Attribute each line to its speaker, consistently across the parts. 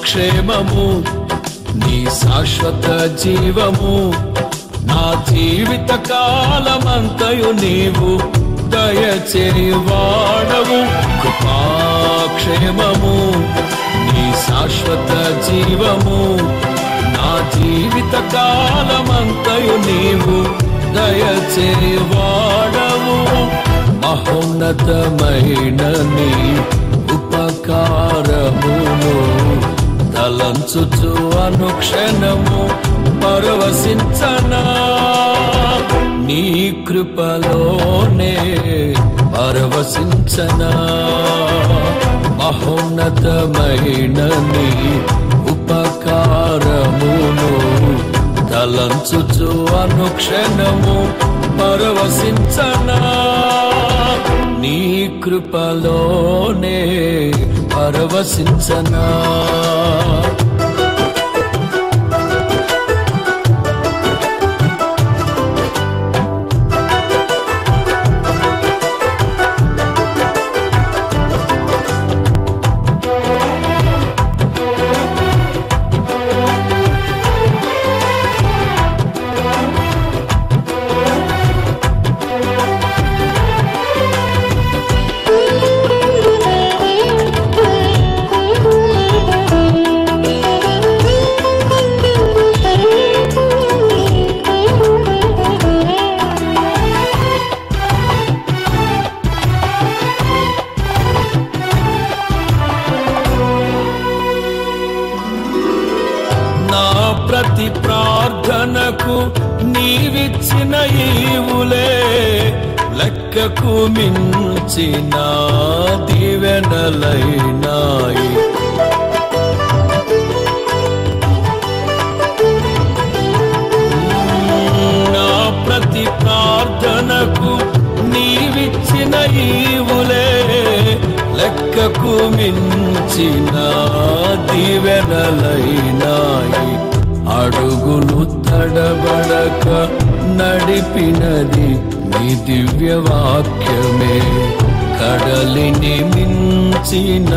Speaker 1: క్షేమము నీ శాశ్వత జీవము నా జీవిత కాలమంతయు నీవు దయచేవాడవు కృపాక్షేమము నీ శాశ్వత జీవము నా జీవిత కాలమంతయు నీవు దయచేవాడవు మహోన్నతమైన నీ ఉపకారమును తలంచుచు అనుక్షణము పరవశించనా నీ కృపలోనే పరవశించనా మహోన్నతమైన నీ ఉపకారమును తలంచుచు అనుక్షణము పరవశించనా నీ కృపలోనే పరవశించనా నా ప్రతి ప్రార్థనకు నీవిచ్చిన ఈవులే లెక్కకు మించిన దీవెనలైనాయి నా ప్రతి ప్రార్థనకు నీవిచ్చిన ఈవులే లెక్కకు మించిన దీవెనలైనాయి అడుగులు తడబడక నడిపినది నీ దివ్య వాక్యమే కడలిని మించిన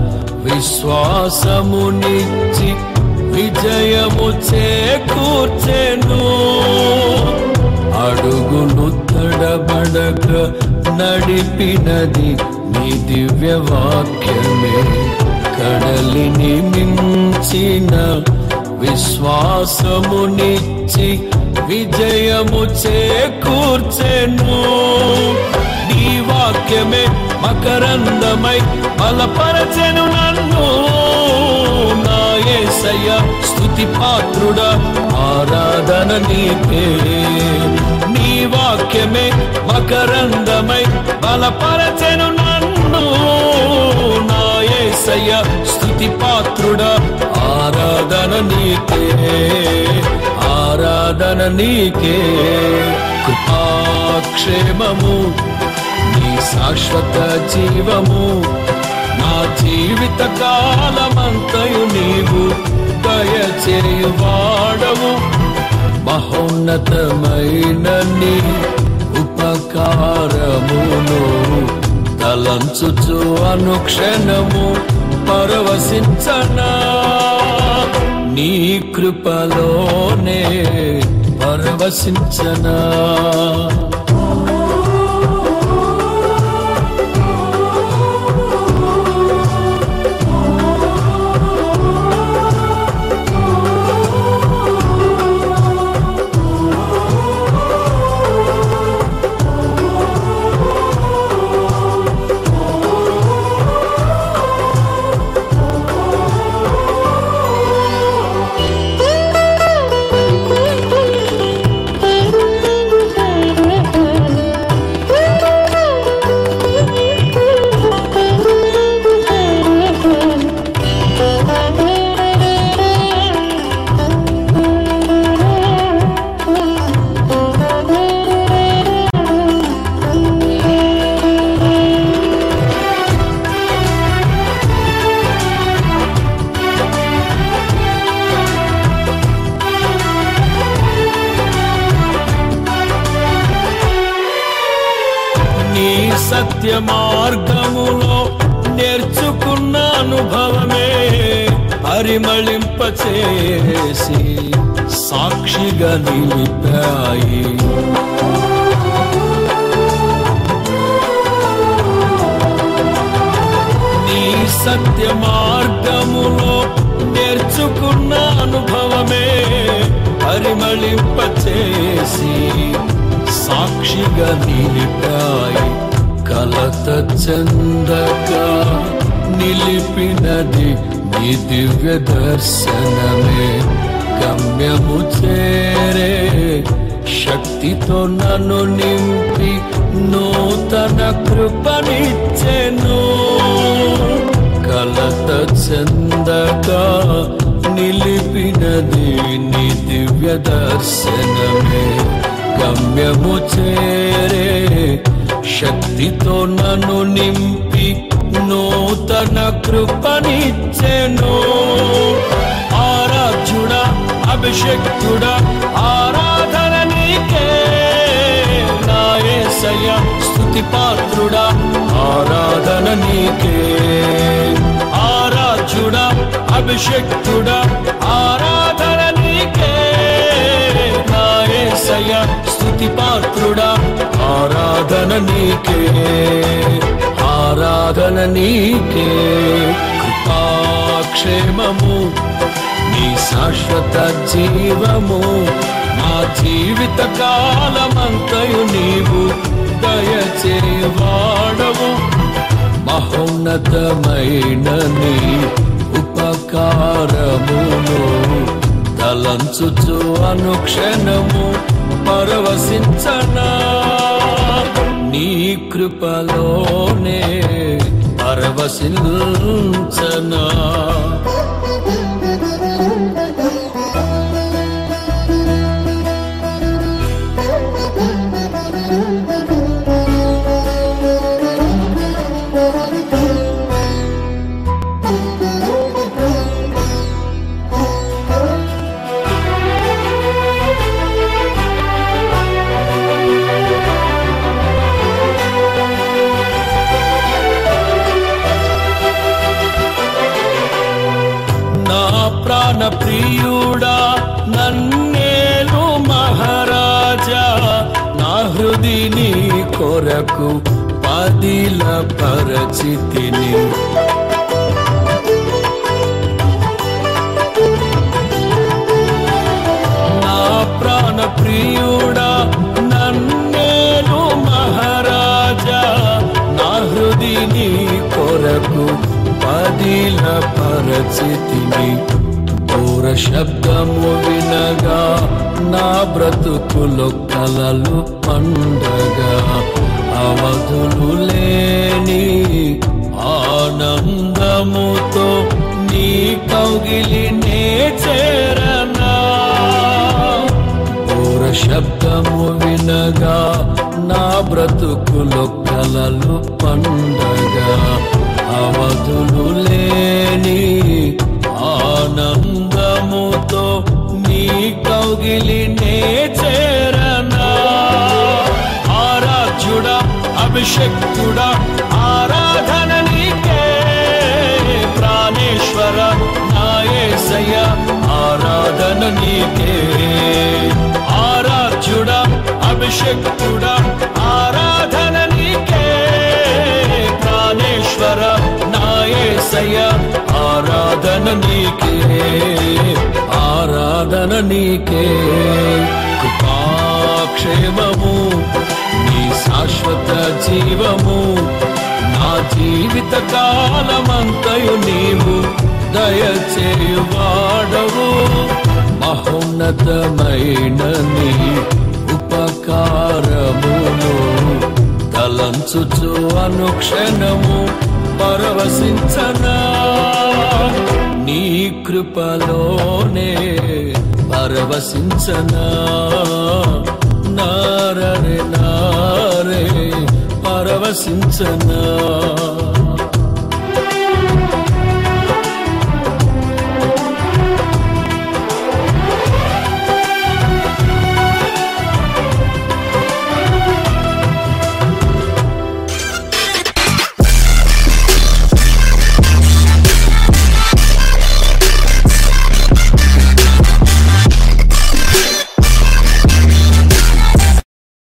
Speaker 1: విశ్వాసమునిచ్చి విజయము చేకూర్చెను అడుగులు తడబడక నడిపినది నీ దివ్య వాక్యమే కడలిని మించిన విశ్వాసమునిచ్చి విజయము చేకూర్చెను నీ వాక్యమే మకరందమై బలపరచెను నన్ను నా యేసయ్య స్తుతి పాత్రుడా ఆరాధన నీకే నీ వాక్యమే మకరందమై బలపరచెను నన్ను నా యేసయ్య స్తుతి పాత్రుడా ఆరాధన నీకే ఆరాధన నీకే కృపాక్షేమము నీ శాశ్వత జీవము నా జీవిత కాలమంతయు నీవు దయచేయువాడవు మహోన్నతమైన నీ ఉపకారమును తలంచుచు అనుక్షణము పరవశించనా నీ కృపలోనే పరవశించనా నీ సత్య మార్గములో నేర్చుకున్న అనుభవమే పరిమళింపచేసి సాక్షిగా నిలిపాయి నీ సత్య మార్గములో నేర్చుకున్న అనుభవమే పరిమళింపచేసి సాక్షిగా నిలిపాయి కలత చందగా నిలిపినది నీ దివ్య దర్శనమే గమ్యము చేరే శక్తితో నన్ను నింపి నూతన కృపనిచ్చెను కలత చందగా నిలిపినది నీ దివ్య దర్శనమే గమ్యము చేరే శక్తితో నన్ను నింపి నూతన కృపనిచ్చెను ఆరాధ్యుడా అభిషక్తుడా ఆరాధన నీకే నాయసయ స్తుతి పాత్రుడా ఆరాధన నీకే ఆరాధ్యుడా అభిషక్తుడా ఆరాధన నీకే నాయసయ స్తుతి పాత్రుడా ఆరాధన నీకే ఆరాధన నీకే కృపాక్షేమము నీ శాశ్వత జీవము నా జీవిత కాలమంతయు నీవు దయచేవాడవు మహోన్నతమైన నీ ఉపకారమును తలంచుచు అనుక్షణము పరవశించనా నీ కృపలోనే పరవశించనా నా ప్రాణ ప్రియుడా నన్నేలు మహారాజా నా హృదిని కొరకు పదిల పరచితిని నా ప్రాణ ప్రియుడా నన్నేలు మహారాజా నా హృదిని కొరకు పదిల పరచితిని పౌర శబ్దము వినగా నా బ్రతుకులు కలలు పండగా అవధులు లేని ఆనందముతో నీ కౌగిలి నే చేరనా పౌర శబ్దము వినగా నా బ్రతుకులు కలలు పండగా అవధులు లేని ఆనందముతో నీ కౌగిలి నే చేరనా ఆరాధ్యుడా అభిషక్తుడా ఆరాధన నీకే ప్రాణేశ్వర నాయసయ ఆరాధన నీకే ఆరాధ్యుడా అభిషక్తుడా ఆరాధన నీకే ప్రాణేశ్వర నాయసయ ఆరాధన నీకే ఆరాధన నీకే కృపాక్షేమము నీ శాశ్వత జీవము నా జీవిత కాలమంతయు నీవు దయచేయువాడవు మహోన్నతమైన నీ ఉపకారమును తలంచుచు అనుక్షణము పరవశించనా నీ కృపలోనే పరవశించనా నారరే నారే పరవశించనా